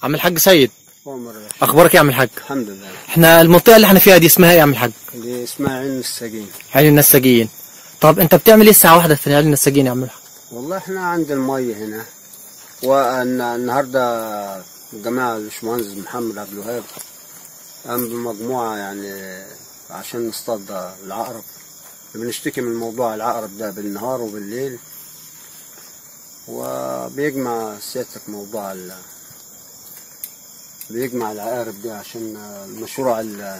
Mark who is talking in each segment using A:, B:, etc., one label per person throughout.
A: عم الحاج سيد
B: عمر يا باشا.
A: اخبارك ايه يا عم الحاج
B: الحمد لله
A: احنا المنطقه اللي احنا فيها دي اسمها ايه يا عم الحاج
B: دي اسمها عين السجين
A: عين النساجين طب انت بتعمل ايه الساعه واحدة في عين النساجين يا عم الحاج
B: والله احنا عند المية هنا والنهارده الجماعة الباشمهندس محمد عبد الوهاب قام بمجموعة يعني عشان نصطاد العقرب بنشتكي من موضوع العقرب ده بالنهار وبالليل وبيجمع سيادتك موضوع ال بيجمع العقارب دي عشان المشروع ال-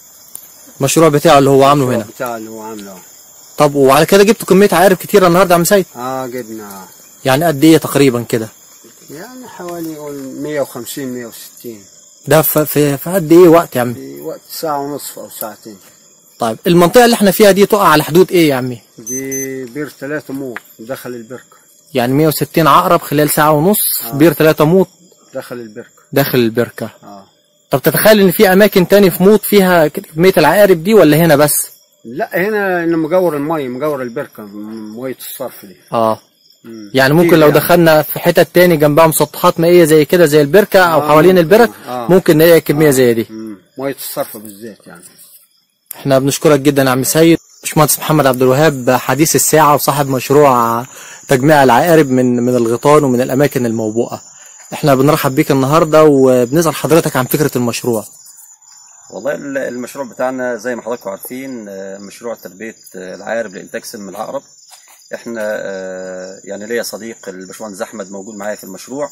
A: المشروع بتاعه اللي هو عامله هنا
B: بتاع اللي هو عامله
A: طب وعلى كده جبتوا كميه عقارب كتيره النهارده يا عم سيد
B: اه جبنا
A: يعني قد ايه تقريبا كده
B: يعني حوالي قول 150 160
A: ده في في, في قد ايه وقت يا عم
B: في وقت ساعة ونصف أو ساعتين
A: طيب المنطقه اللي احنا فيها دي تقع على حدود ايه يا عمي
B: دي بير ثلاثة موت دخل البركة
A: يعني 160 عقرب خلال ساعه ونص بير 3 موت
B: دخل البركة
A: داخل البركه
B: اه
A: طب تتخيل ان في اماكن تاني في موت فيها كميه العقارب دي ولا هنا بس
B: لا هنا إنه مجور المي مجور البركة مية الصرف دي
A: اه
B: مم.
A: يعني ممكن
B: كتير
A: لو
B: يعني.
A: دخلنا في حتت تاني جنبها مسطحات مائيه زي كده زي البركه او
B: آه،
A: حوالين
B: ممكن.
A: البرك
B: آه.
A: ممكن نلاقي كميه زي دي
B: مم. مية الصرف بالذات يعني
A: احنا بنشكرك جدا يا عم سيد باشمهندس محمد عبد الوهاب حديث الساعه وصاحب مشروع تجميع العقارب من من الغيطان ومن الاماكن الموبوءه احنا بنرحب بيك النهارده وبنسال حضرتك عن فكره المشروع
C: والله ال- المشروع بتاعنا زي ما حضراتكم عارفين آه، مشروع تربية آه، العقارب لإنتاج سم العقرب احنا آه، يعني ليا صديق الباشمهندس أحمد موجود معايا في المشروع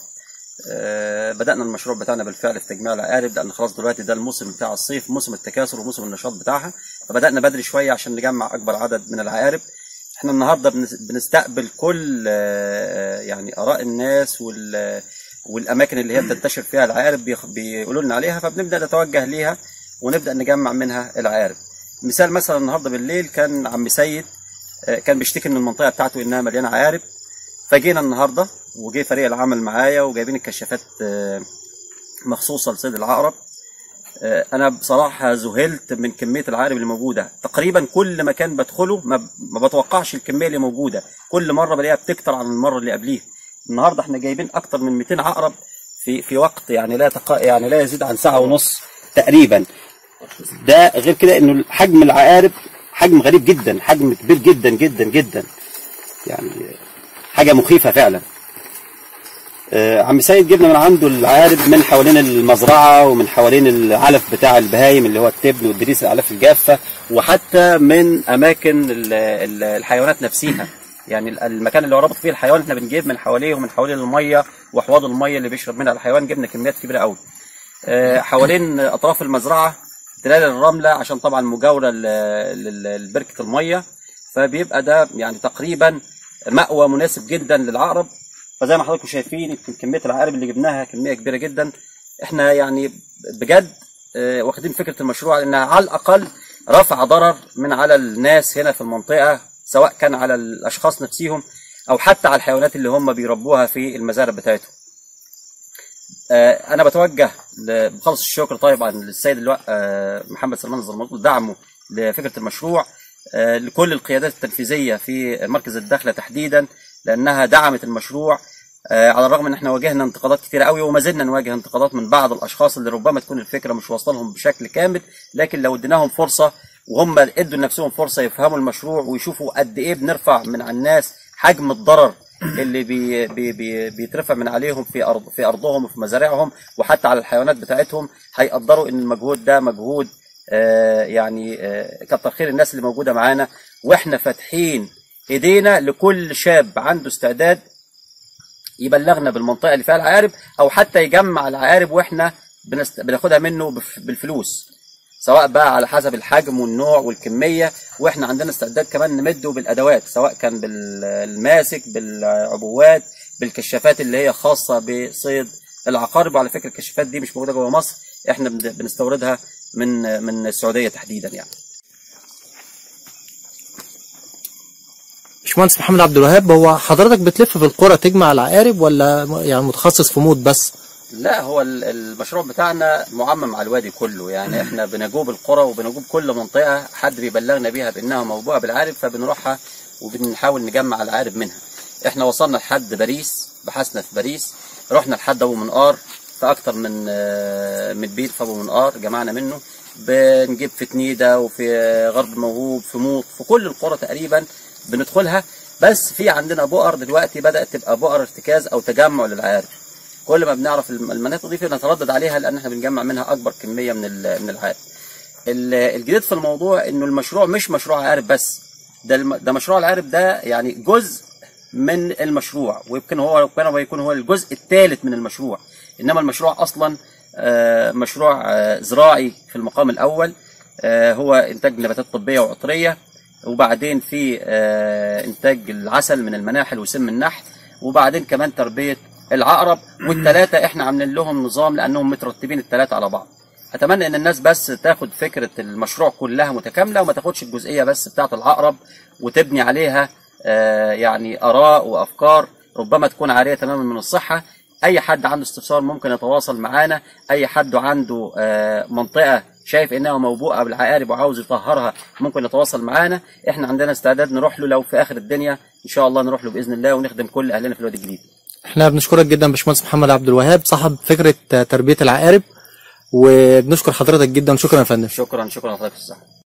C: آه، بدأنا المشروع بتاعنا بالفعل في تجميع العقارب لأن خلاص دلوقتي ده الموسم بتاع الصيف موسم التكاثر وموسم النشاط بتاعها فبدأنا بدري شوية عشان نجمع أكبر عدد من العقارب احنا النهارده بنس- بنستقبل كل آه، يعني آراء الناس وال والاماكن اللي هي بتنتشر فيها العقارب بيخ- بيقولوا لنا عليها فبنبدا نتوجه ليها ونبدا نجمع منها العقارب مثال مثلا النهارده بالليل كان عم سيد آه، كان بيشتكي ان المنطقه بتاعته انها مليانه عقارب فجينا النهارده وجي فريق العمل معايا وجايبين الكشافات آه، مخصوصه لصيد العقرب آه، انا بصراحه ذهلت من كميه العقارب اللي موجوده تقريبا كل مكان بدخله ما ما بتوقعش الكميه اللي موجوده كل مره بلاقيها بتكتر عن المره اللي قبليها النهارده احنا جايبين اكتر من 200 عقرب في في وقت يعني لا تق... يعني لا يزيد عن ساعه ونص تقريبا ده غير كده انه حجم العقارب حجم غريب جدا حجم كبير جدا جدا جدا يعني حاجه مخيفه فعلا آه، عم سيد جبنا من عنده العقارب من حوالين المزرعه ومن حوالين العلف بتاع البهايم اللي هو التبن والدريس الاعلاف الجافه وحتى من اماكن ال- ال- الحيوانات نفسها يعني ال- المكان اللي هو رابط فيه الحيوان احنا بنجيب من حواليه ومن حوالين الميه وحواض الميه اللي بيشرب منها الحيوان جبنا كميات كبيره قوي آه، حوالين اطراف المزرعه تلال الرمله عشان طبعا مجاوره ل- ل- لبركه الميه فبيبقى ده يعني تقريبا مأوى مناسب جدا للعقرب فزي ما حضراتكم شايفين يمكن كميه العقارب اللي جبناها كميه كبيره جدا احنا يعني بجد آه، واخدين فكره المشروع انها على الاقل رفع ضرر من على الناس هنا في المنطقه سواء كان على الاشخاص نفسهم او حتى على الحيوانات اللي هم بيربوها في المزارع بتاعتهم. آه، انا بتوجه ل- بخلص الشكر طبعا للسيد اللواء آه، محمد سلمان الزرموط لدعمه لفكره المشروع آه، لكل القيادات التنفيذيه في مركز الدخله تحديدا لانها دعمت المشروع آه، على الرغم ان احنا واجهنا انتقادات كتيره قوي وما زلنا نواجه انتقادات من بعض الاشخاص اللي ربما تكون الفكره مش واصله لهم بشكل كامل لكن لو اديناهم فرصه وهم ادوا لنفسهم فرصه يفهموا المشروع ويشوفوا قد ايه بنرفع من على الناس حجم الضرر اللي بي بي بي بيترفع من عليهم في ارض في ارضهم وفي مزارعهم وحتى على الحيوانات بتاعتهم هيقدروا ان المجهود ده مجهود آه يعني آه كتر خير الناس اللي موجوده معانا واحنا فاتحين ايدينا لكل شاب عنده استعداد يبلغنا بالمنطقه اللي فيها العقارب او حتى يجمع العقارب واحنا بنست... بناخدها منه بف... بالفلوس سواء بقى على حسب الحجم والنوع والكميه واحنا عندنا استعداد كمان نمده بالادوات سواء كان بالماسك بالعبوات بالكشافات اللي هي خاصه بصيد العقارب وعلى فكره الكشافات دي مش موجوده جوه مصر احنا بن- بنستوردها من من السعوديه تحديدا يعني
A: باشمهندس محمد عبد الوهاب هو حضرتك بتلف في القرى تجمع العقارب ولا م- يعني متخصص في موت بس
C: لا هو ال- المشروع بتاعنا معمم على الوادي كله يعني احنا بنجوب القرى وبنجوب كل منطقه حد بيبلغنا بيها بانها موبوءه بالعارب فبنروحها وبنحاول نجمع العارب منها احنا وصلنا لحد باريس بحثنا في باريس رحنا لحد ابو منقار في اكتر من آه، من بيت في ابو منقار جمعنا منه بنجيب في تنيده وفي غرب الموهوب في موط في كل القرى تقريبا بندخلها بس في عندنا بؤر دلوقتي بدات تبقى بؤر ارتكاز او تجمع للعارف كل ما بنعرف الم- المناطق دي بنتردد عليها لان احنا بنجمع منها اكبر كميه من ال- من العارف ال- الجديد في الموضوع انه المشروع مش مشروع عارف بس ده الم- ده مشروع العارف ده يعني جزء من المشروع ويمكن هو كان يكون هو الجزء الثالث من المشروع انما المشروع اصلا آه، مشروع آه، زراعي في المقام الاول آه، هو انتاج نباتات طبيه وعطريه وبعدين في آه، انتاج العسل من المناحل وسم النحل وبعدين كمان تربيه العقرب والثلاثه احنا عاملين لهم نظام لانهم مترتبين الثلاثه على بعض اتمنى ان الناس بس تاخد فكره المشروع كلها متكامله وما تاخدش الجزئيه بس بتاعه العقرب وتبني عليها آه، يعني اراء وافكار ربما تكون عاريه تماما من الصحه اي حد عنده استفسار ممكن يتواصل معانا اي حد عنده آه، منطقه شايف انها موبوءه بالعقارب وعاوز يطهرها ممكن يتواصل معانا احنا عندنا استعداد نروح له لو في اخر الدنيا ان شاء الله نروح له باذن الله ونخدم كل اهلنا في الوادي الجديد
A: احنا بنشكرك جدا باشمهندس محمد عبد الوهاب صاحب فكره تربيه العقارب وبنشكر حضرتك جدا شكرا يا فندم
C: شكرا شكرا لحضرتك يا أستاذ أحمد.